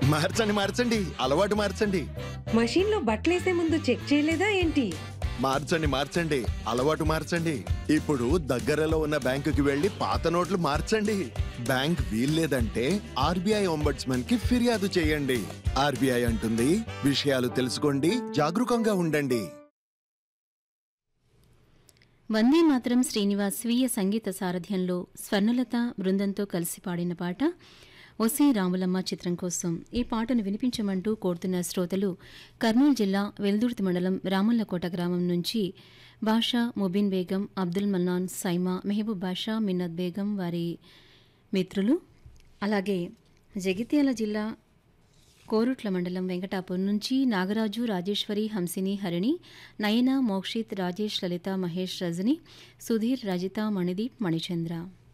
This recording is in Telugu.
మార్చండి మార్చండి అలవాటు మార్చండి మషీన్లో బట్టలేసే ముందు చెక్ చేయలేదా ఏంటి మార్చండి మార్చండి అలవాటు మార్చండి ఇప్పుడు దగ్గరలో ఉన్న బ్యాంకుకి వెళ్లి పాత నోట్లు మార్చండి బ్యాంక్ వీల్లేదంటే ఆర్బీఐ ఒంబడ్స్మన్ కి ఫిర్యాదు చేయండి ఆర్బీఐ అంటుంది విషయాలు తెలుసుకోండి జాగరూకంగా ఉండండి వందే మాత్రం శ్రీనివాస్ స్వీయ సంగీత సారథ్యంలో స్వర్ణలత బృందంతో కలిసి పాడిన పాట ఒసే రాములమ్మ చిత్రం కోసం ఈ పాటను వినిపించమంటూ కోరుతున్న శ్రోతలు కర్నూలు జిల్లా వెల్దుర్తి మండలం రామల్లకోట గ్రామం నుంచి బాషా ముబీన్ బేగం అబ్దుల్ మన్నాన్ సైమా మెహబూబ్ బాషా మిన్నత్ బేగం వారి మిత్రులు అలాగే జగిత్యాల జిల్లా కోరుట్ల మండలం వెంకటాపూర్ నుంచి నాగరాజు రాజేశ్వరి హంసిని హరిణి నయన మోక్షిత్ రాజేష్ లలిత మహేష్ రజని సుధీర్ రజిత మణిదీప్ మణిచంద్ర